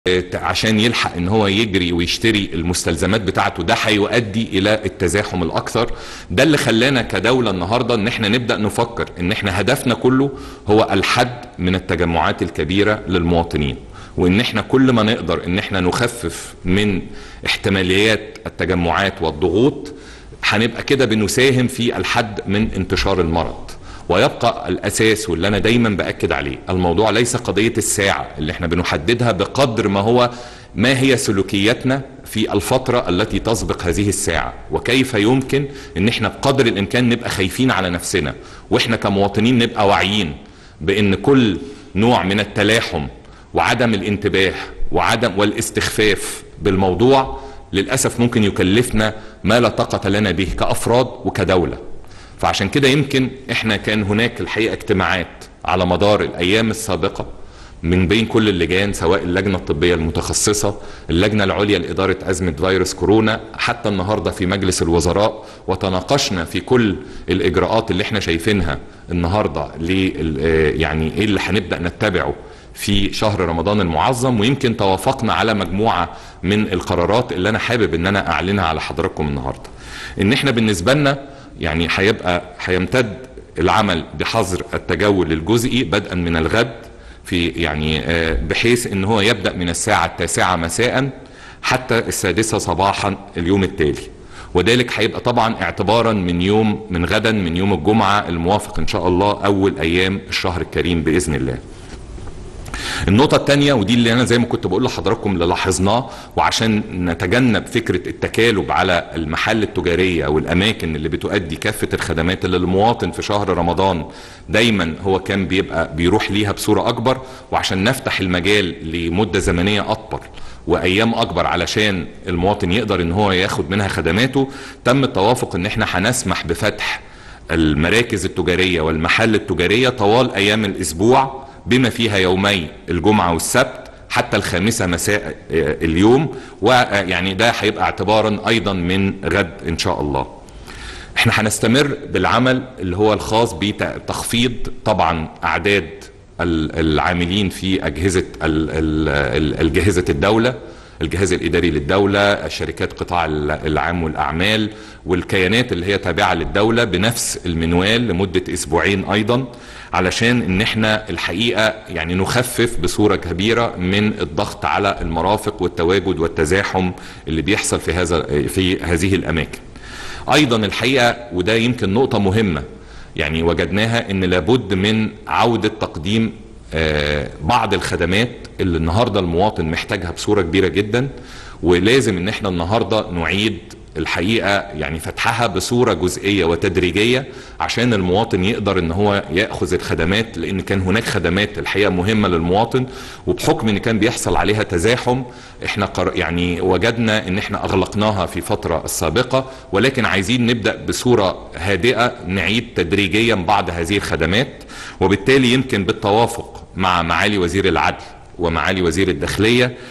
عشان يلحق ان هو يجري ويشتري المستلزمات بتاعته ده هيؤدي الى التزاحم الاكثر ده اللي خلانا كدولة النهاردة ان احنا نبدأ نفكر ان احنا هدفنا كله هو الحد من التجمعات الكبيرة للمواطنين وان احنا كل ما نقدر ان احنا نخفف من احتماليات التجمعات والضغوط هنبقى كده بنساهم في الحد من انتشار المرض ويبقى الاساس واللي انا دايما باكد عليه الموضوع ليس قضيه الساعه اللي احنا بنحددها بقدر ما هو ما هي سلوكياتنا في الفتره التي تسبق هذه الساعه وكيف يمكن ان احنا بقدر الامكان نبقى خايفين على نفسنا واحنا كمواطنين نبقى واعيين بان كل نوع من التلاحم وعدم الانتباه وعدم والاستخفاف بالموضوع للاسف ممكن يكلفنا ما لا طاقه لنا به كافراد وكدوله فعشان كده يمكن احنا كان هناك الحقيقه اجتماعات على مدار الايام السابقه من بين كل اللجان سواء اللجنه الطبيه المتخصصه، اللجنه العليا لاداره ازمه فيروس كورونا، حتى النهارده في مجلس الوزراء وتناقشنا في كل الاجراءات اللي احنا شايفينها النهارده يعني ايه اللي هنبدا نتبعه في شهر رمضان المعظم ويمكن توافقنا على مجموعه من القرارات اللي انا حابب ان انا اعلنها على حضراتكم النهارده. ان احنا بالنسبه لنا يعني هيبقى هيمتد العمل بحظر التجول الجزئي بدءا من الغد في يعني بحيث ان هو يبدا من الساعه التاسعه مساء حتى السادسه صباحا اليوم التالي وذلك هيبقى طبعا اعتبارا من يوم من غدا من يوم الجمعه الموافق ان شاء الله اول ايام الشهر الكريم باذن الله. النقطة الثانية ودي اللي أنا زي ما كنت بقول لحضراتكم اللي لاحظناه وعشان نتجنب فكرة التكالب على المحل التجارية أو الأماكن اللي بتؤدي كافة الخدمات اللي المواطن في شهر رمضان دايما هو كان بيبقى بيروح ليها بصورة أكبر وعشان نفتح المجال لمدة زمنية أكبر وايام اكبر علشان المواطن يقدر ان هو ياخد منها خدماته تم التوافق ان احنا هنسمح بفتح المراكز التجاريه والمحل التجاريه طوال ايام الاسبوع بما فيها يومي الجمعة والسبت حتى الخامسة مساء اليوم ويعني ده هيبقى اعتبارا ايضا من غد ان شاء الله احنا هنستمر بالعمل اللي هو الخاص بتخفيض طبعا اعداد العاملين في اجهزة الجهزة الدولة الجهاز الاداري للدوله شركات قطاع العام والاعمال والكيانات اللي هي تابعه للدوله بنفس المنوال لمده اسبوعين ايضا علشان ان احنا الحقيقه يعني نخفف بصوره كبيره من الضغط على المرافق والتواجد والتزاحم اللي بيحصل في هذا في هذه الاماكن. ايضا الحقيقه وده يمكن نقطه مهمه يعني وجدناها ان لابد من عوده تقديم بعض الخدمات اللي النهارده المواطن محتاجها بصوره كبيره جدا ولازم ان احنا النهارده نعيد الحقيقه يعني فتحها بصوره جزئيه وتدريجيه عشان المواطن يقدر ان هو ياخذ الخدمات لان كان هناك خدمات الحقيقه مهمه للمواطن وبحكم ان كان بيحصل عليها تزاحم احنا قر يعني وجدنا ان احنا اغلقناها في فتره السابقه ولكن عايزين نبدا بصوره هادئه نعيد تدريجيا بعض هذه الخدمات وبالتالي يمكن بالتوافق مع معالي وزير العدل ومعالي وزير الداخليه